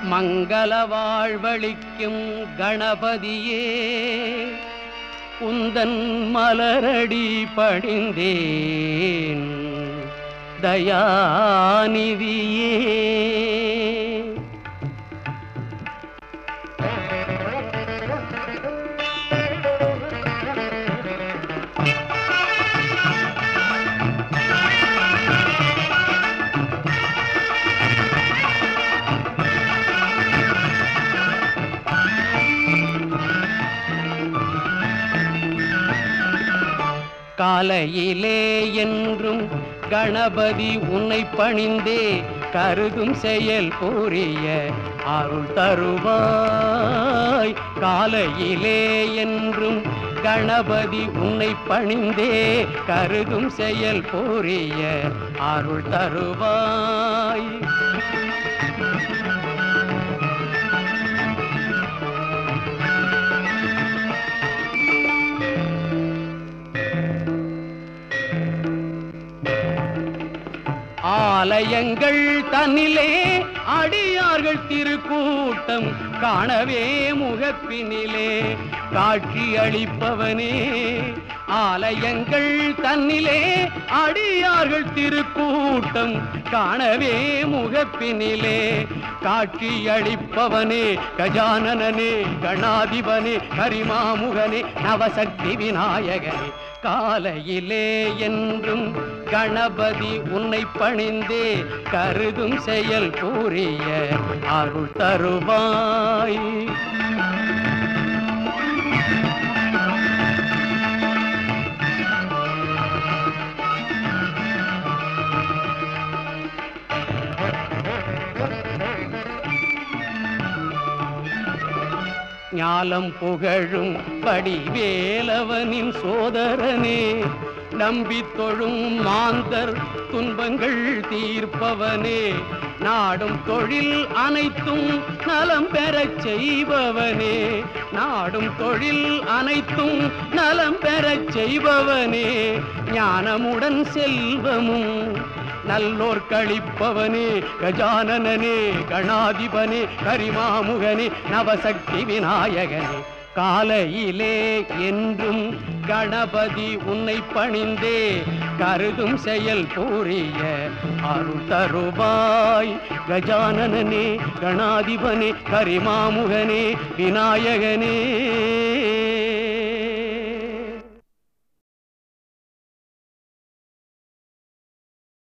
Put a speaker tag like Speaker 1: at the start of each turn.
Speaker 1: மங்கள வாழ்வழிக்கும் கணபதியே உந்தன் மலரடி பணிந்தேன் தயாநிதியே காலையிலே என்றும் கணபதி உன்னை பணிந்தே கருதும் செயல் புரிய அருள் தருவாய் காலையிலே என்றும் கணபதி உன்னை பணிந்தே கருதும் செயல் புரிய அருள் தருவாய் ஆலயங்கள் தன்னிலே அடியார்கள் திருக்கூட்டம் காணவே முகப்பினிலே காட்சி அளிப்பவனே ஆலயங்கள் தன்னிலே அடியார்கள் திருக்கூட்டம் காணவே முகப்பினிலே காட்சி அளிப்பவனே கஜானனே கணாதிபனே கரிமாமுகனே நவசக்தி விநாயகனே காலையிலே என்றும் கணபதி உன்னை பணிந்தே கருதும் செயல் கூறிய அருள் தருவாய் ஞாலம் புகழும் படிவேலவனின் சோதரனே நம்பி தொழும் மாந்தர் துன்பங்கள் தீர்ப்பவனே நாடும் தொழில் அனைத்தும் நலம் பெறச் செய்பவனே நாடும் தொழில் அனைத்தும் நலம் பெறச் செய்பவனே ஞானமுடன் செல்வமும் நல்லோர் கழிப்பவனே கஜானனனே கணாதிபனே கரிமாமுகனே நவசக்தி விநாயகனே காலையிலே என்றும் கணபதி உன்னை பணிந்தே கருதும் செயல் புரிய அருள் தருவாய் கஜானனனே கணாதிபனே கரிமாமுகனே விநாயகனே